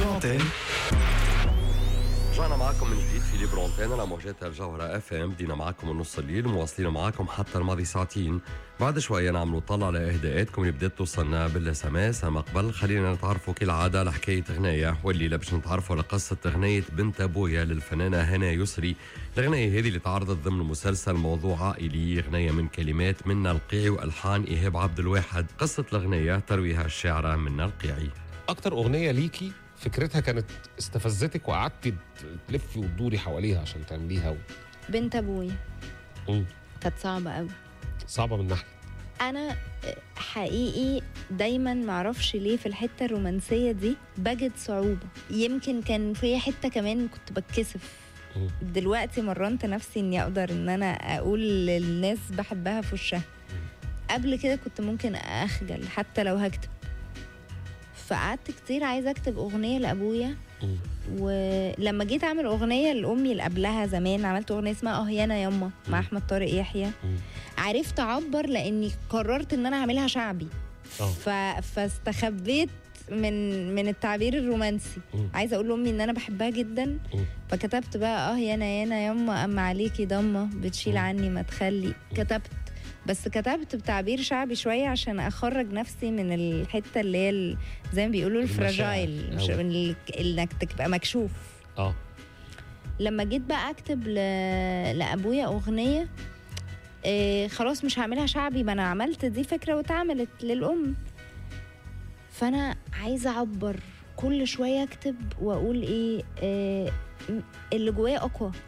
برونتين رجعنا معكم من جديد في ليبرونتين على موجات الجوهرة اف ام بدينا معكم من نص الليل مواصلين معكم حتى الماضي ساعتين بعد شوية نعملوا طلع على اهداءاتكم اللي بدات توصلنا بالاس ام اس اما قبل خلينا نتعرفوا كالعادة على حكاية غناية والليلة باش نتعرفوا على قصة غناية بنت ابويا للفنانة هنا يسري الغناية هذه اللي تعرضت ضمن مسلسل موضوع عائلي غناية من كلمات منا القيعي والحان ايهاب عبد الواحد قصة الغناية ترويها الشاعرة منا القيعي اكتر اغنيه ليكي فكرتها كانت استفزتك وقعدتي تلفي وتدوري حواليها عشان تعمليها و... بنت ابويا مم. كانت صعبه قوي صعبه من ناحيه انا حقيقي دايما معرفش ليه في الحته الرومانسيه دي بجد صعوبه يمكن كان في حته كمان كنت بتكسف مم. دلوقتي مرنت نفسي اني اقدر ان انا اقول للناس بحبها في وشها قبل كده كنت ممكن اخجل حتى لو هكتب فقعدت كتير عايزه اكتب اغنيه لابويا مم. ولما جيت اعمل اغنيه لامي اللي قبلها زمان عملت اغنيه اسمها اه يانا يما مع مم. احمد طارق يحيى مم. عرفت اعبر لاني قررت ان انا اعملها شعبي اه ف... فاستخبيت من من التعبير الرومانسي مم. عايزه اقول لامي ان انا بحبها جدا مم. فكتبت بقى اه يانا يانا يما اما عليكي ضمه بتشيل مم. عني ما تخلي كتبت بس كتبت بتعبير شعبي شويه عشان اخرج نفسي من الحته اللي هي ال- زي ما بيقولوا المشاعر الفراجايل مش أوي. من ال- انك تبقى مكشوف اه لما جيت بقى اكتب ل... لابويا اغنيه إيه خلاص مش هعملها شعبي ما انا عملت دي فكره واتعملت للام فانا عايزه اعبر كل شويه اكتب واقول ايه, إيه م- اللي جوايا اقوى